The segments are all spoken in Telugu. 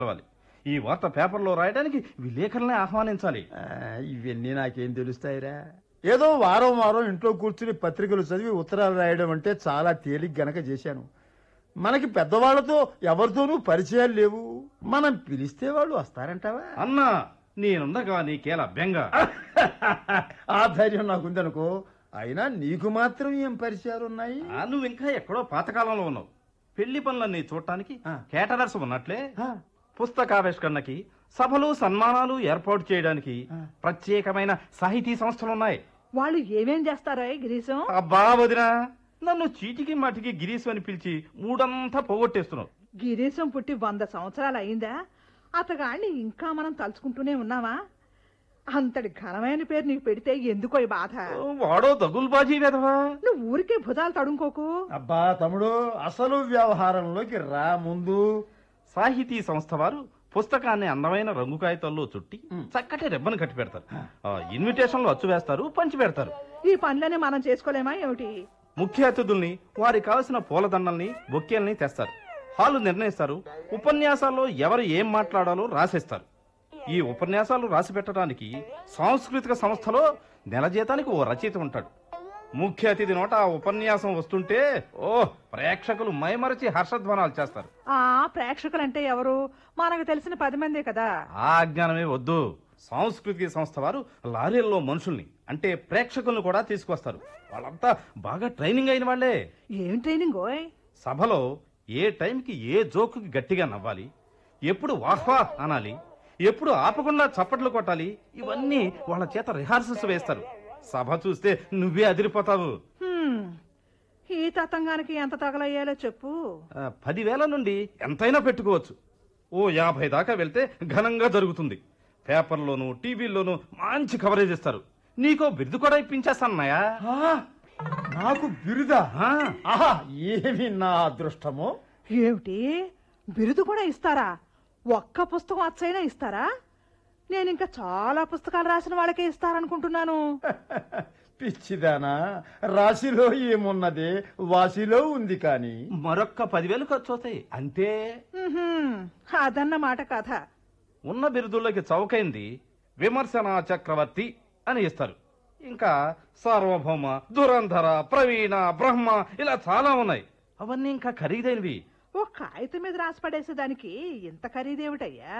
చదవాలి ఈ వార్త పేపర్లో రాయడానికి విలేకరులనే ఆహ్వానించాలి ఆ, ఇవన్నీ నాకేం తెలుస్తాయిరా ఏదో వారం వారం ఇంట్లో కూర్చుని పత్రికలు చదివి ఉత్తరాలు రాయడం అంటే చాలా తేలిక గనక చేశాను మనకి పెద్దవాళ్లతో ఎవరితోనూ పరిచయాలు లేవు మనం పిలిస్తే వాళ్ళు వస్తారంటావా అన్నా నేనుండగా నీకేలా బెంగ ఆ ధైర్యం నాకుందనుకో అయినా నీకు మాత్రం ఏం పరిచయాలు ఉన్నాయి ఆ, నువ్వు ఇంకా ఎక్కడో పాతకాలంలో ఉన్నావు పెళ్లి పనులన్నీ చూడటానికి ఆ. కేటరర్స్ ఉన్నట్లే ఆ, పుస్తకావిష్కరణకి సభలు సన్మానాలు ఏర్పాటు చేయడానికి ఆ. ప్రత్యేకమైన సాహితీ సంస్థలున్నాయి వాళ్ళు ఏమేం చేస్తారో గిరీశం అబ్బా వదినా నన్ను చీటికి మాటికి గిరీశు అని పిలిచి మూడంతా పోగొట్టేస్తున్నావు గిరీశం పుట్టి వంద సంవత్సరాలు అయిందా అతగాడిని ఇంకా మనం తలుచుకుంటూనే ఉన్నావా అంతటి ఘనమైన పేరు నీకు పెడితే ఎందుకో ఈ బాధ వాడో దగుల్బాజీ వెధవా నువ్వు ఊరికే భుజాలు తడుముకోకు అబ్బా తమ్ముడు అసలు వ్యవహారంలోకి రా ముందు సాహితీ సంస్థ వారు పుస్తకాన్ని అందమైన రంగు కాగితాల్లో చుట్టి చక్కటి రెబ్బను కట్టి పెడతారు ఆ, ఇన్విటేషన్లు అచ్చు వేస్తారు పంచి పెడతారు ఈ పనులని మనం చేసుకోలేమా ఏమిటి ముఖ్య అతిథుల్ని వారికి కావలసిన పూలదండల్ని బొక్కేల్ని తెస్తారు హాలు నిర్ణయిస్తారు ఉపన్యాసాల్లో ఎవరు ఏం మాట్లాడాలో రాసేస్తారు ఈ ఉపన్యాసాలు రాసి పెట్టడానికి సాంస్కృతిక సంస్థలో నెల జీతానికి ఓ రచయిత ఉంటాడు ముఖ్య అతిథి నోట ఆ ఉపన్యాసం వస్తుంటే ఓ ప్రేక్షకులు మైమరచి హర్షధ్వానాలు చేస్తారు ఆ ప్రేక్షకులంటే ఎవరు మనకు తెలిసిన పది మందే కదా ఆ అజ్ఞానమే వద్దు సాంస్కృతిక సంస్థ వారు లారీల్లో మనుషుల్ని అంటే ప్రేక్షకులను కూడా తీసుకొస్తారు వాళ్ళంతా బాగా ట్రైనింగ్ అయిన వాళ్ళే ఏం ట్రైనింగ్ ఓయ్ సభలో ఏ టైంకి ఏ జోకుకి గట్టిగా నవ్వాలి ఎప్పుడు వాహ్వా అనాలి ఎప్పుడు ఆపకుండా చప్పట్లు కొట్టాలి ఇవన్నీ వాళ్ళ చేత రిహార్సల్స్ వేస్తారు సభ చూస్తే నువ్వే అదిరిపోతావు హ్మ్. ఈ తతంగానికి ఎంత తగలయ్యాలో చెప్పు ఆ, పదివేల నుండి ఎంతైనా పెట్టుకోవచ్చు ఓ యాభై దాకా వెళ్తే ఘనంగా జరుగుతుంది పేపర్లోను టీవీల్లోనూ మంచి కవరేజ్ ఇస్తారు నీకో బిరుదు కూడా ఇప్పించేస్తానన్నాయా ఆ, నాకు బిరుదా ఆ, ఆహా ఏమి నా అదృష్టమో ఏమిటి బిరుదు కూడా ఇస్తారా ఒక్క పుస్తకం అచ్చైనా ఇస్తారా నేను ఇంకా చాలా పుస్తకాలు రాసిన వాళ్ళకే ఇస్తారనుకుంటున్నాను పిచ్చిదానా రాశిలో ఏమున్నది వాసిలో ఉంది కాని మరొక్క పదివేలు ఖర్చు అవుతాయి అంతే ఉహుం, అదన్నమాట కథ ఉన్న బిరుదుల్లోకి చౌకైంది విమర్శన చక్రవర్తి అని ఇస్తారు ఇంకా సార్వభౌమ దురంధర ప్రవీణ బ్రహ్మ ఇలా చాలా ఉన్నాయి అవన్నీ ఇంకా ఖరీదైనవి ఓ కాగితం మీద రాసి పడేసేదానికి ఇంత ఖరీదేమిటయ్యా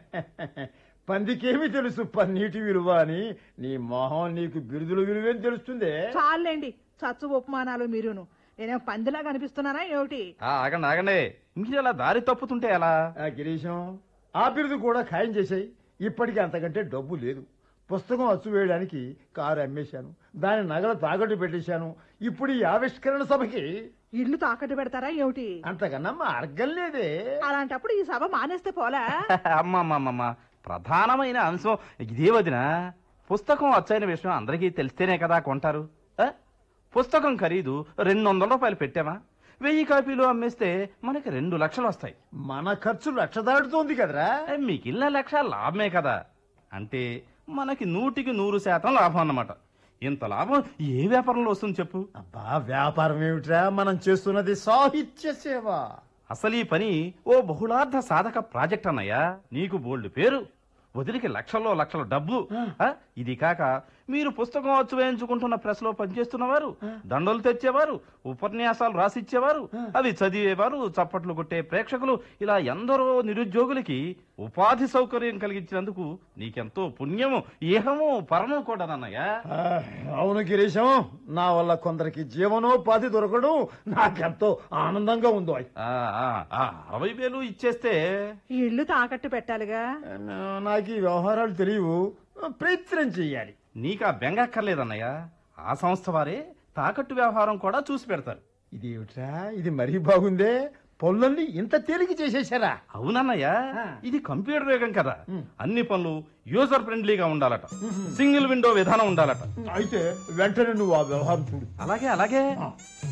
పందికేమి తెలుసు పన్నీటి విలువ అని నీ మొహం నీకు బిరుదుల విలువేం తెలుస్తుంది చాలండి చచ్చు ఉపమానాలు మీరును నేనేం పందిలా కనిపిస్తున్నానా ఏమిటి ఆ, ఆగండి ఆగండి మీరు అలా దారి తప్పుతుంటే ఎలా ఆ గిరీశం ఆ బిరుదు కూడా ఖాయం చేశాయి ఇప్పటికీ అంతకంటే డబ్బు లేదు పుస్తకం అచ్చు వేయడానికి కారు అమ్మేశాను దాని నగలు తాకట్టు పెట్టేశాను ఇప్పుడు ఈ ఆవిష్కరణ సభకి ఇల్లు తాకట్టు పెడతారా ఏమిటి అంతకన్నా మార్గం లేదే అలాంటప్పుడు ఈ సభ మానేస్తే పోలా అమ్మమ్మమ్మమ్మ ప్రధానమైన అంశం ఇదే వదిన పుస్తకం వచ్చైన విషయం అందరికీ తెలిస్తేనే కదా కొంటారు ఆ? పుస్తకం ఖరీదు రెండు వందల రూపాయలు పెట్టామా వెయ్యి కాపీలు అమ్మేస్తే మనకి రెండు లక్షలు వస్తాయి మన ఖర్చు లక్ష దాటుతోంది కదరా ఏ, మిగిలిన లక్ష లాభమే కదా అంటే మనకి నూటికి నూరు శాతం లాభం అన్నమాట ఇంత లాభం ఏ వ్యాపారంలో వస్తుంది చెప్పు అబ్బా వ్యాపారం ఏమిట్రా మనం చేస్తున్నది సాహిత్య సేవ అసలు ఈ పని ఓ బహుళార్థ సాధక ప్రాజెక్ట్ అన్నయ్యా నీకు బోల్డ్ పేరు వదిలికి లక్షల్లో లక్షల డబ్బు ఆ? ఇది కాక మీరు పుస్తకం అచ్చు వేయించుకుంటున్న ప్రెస్ లో పనిచేస్తున్నవారు దండలు తెచ్చేవారు ఉపన్యాసాలు రాసిచ్చేవారు అవి చదివేవారు చప్పట్లు కొట్టే ప్రేక్షకులు ఇలా ఎందరో నిరుద్యోగులకి ఉపాధి సౌకర్యం కలిగించినందుకు నీకెంతో పుణ్యము ఏహము పరము కూడా అన్నయ్యా ఆ, అవును గిరీశం నా వల్ల కొందరికి జీవనోపాధి దొరకడం నాకెంతో ఆనందంగా ఉందో ఆ, ఆ, ఆ, అరవై వేలు ఇచ్చేస్తే ఇల్లు తాకట్టు పెట్టాలిగా నాకు ఈ వ్యవహారాలు తెలియవు ప్రయత్నం చెయ్యాలి నీకా బెంగక్కర్లేదన్నయ్య ఆ సంస్థ వారే తాకట్టు వ్యవహారం కూడా చూసి పెడతారు ఇదేమిట్రా ఇది మరీ బాగుందే పనులన్నీ ఇంత తేలిక చేసేశారా అవునన్నయ్య ఆ. ఇది కంప్యూటర్ యుగం కదా అన్ని పనులు యూజర్ ఫ్రెండ్లీగా ఉండాలట సింగిల్ విండో విధానం ఉండాలట అయితే వెంటనే నువ్వు ఆ వ్యవహారం చూడు అలాగే అలాగే ఆ.